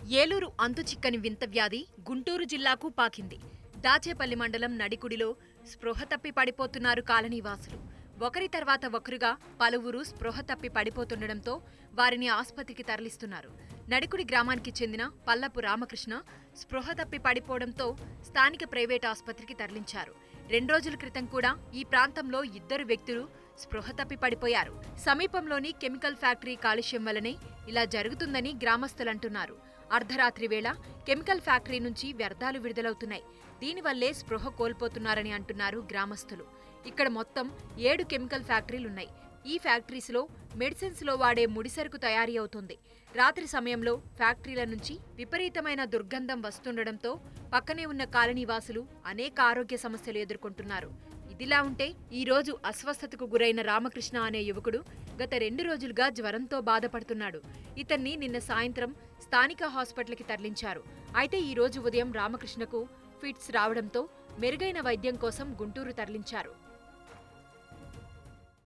ఏలూరు అంతుచిక్కని వింత వ్యాధి గుంటూరు జిల్లాకు పాకింది దాచేపల్లి మండలం నడికుడిలో స్పృహ తప్పి పడిపోతున్నారు కాలనీవాసులు ఒకరి తర్వాత ఒకరుగా పలువురు స్పృహ తప్పి పడిపోతుండటంతో వారిని ఆసుపత్రికి తరలిస్తున్నారు నడికుడి గ్రామానికి చెందిన పల్లపు రామకృష్ణ స్పృహ తప్పి పడిపోవడంతో స్థానిక ప్రైవేట్ ఆసుపత్రికి తరలించారు రెండు రోజుల క్రితం కూడా ఈ ప్రాంతంలో ఇద్దరు వ్యక్తులు స్పృహ తప్పి పడిపోయారు సమీపంలోని కెమికల్ ఫ్యాక్టరీ కాలుష్యం వల్లనే ఇలా జరుగుతుందని గ్రామస్తులంటున్నారు అర్ధరాత్రి వేళ కెమికల్ ఫ్యాక్టరీ నుంచి వ్యర్థాలు విడుదలవుతున్నాయి దీనివల్లే స్పృహ కోల్పోతున్నారని అంటున్నారు గ్రామస్తులు ఇక్కడ మొత్తం ఏడు కెమికల్ ఫ్యాక్టరీలున్నాయి ఈ ఫ్యాక్టరీస్లో మెడిసిన్స్లో వాడే ముడిసరుకు తయారీ అవుతుంది రాత్రి సమయంలో ఫ్యాక్టరీల నుంచి విపరీతమైన దుర్గంధం వస్తుండటంతో పక్కనే ఉన్న కాలనీవాసులు అనేక ఆరోగ్య సమస్యలు ఎదుర్కొంటున్నారు ఇదిలా ఉంటే ఈ రోజు అస్వస్థతకు గురైన రామకృష్ణ అనే యువకుడు గత రెండు రోజులుగా జ్వరంతో బాధపడుతున్నాడు ఇతన్ని నిన్న సాయంత్రం స్థానిక హాస్పిటల్కి తరలించారు అయితే ఈ రోజు ఉదయం రామకృష్ణకు ఫిట్స్ రావడంతో మెరుగైన వైద్యం కోసం గుంటూరు తరలించారు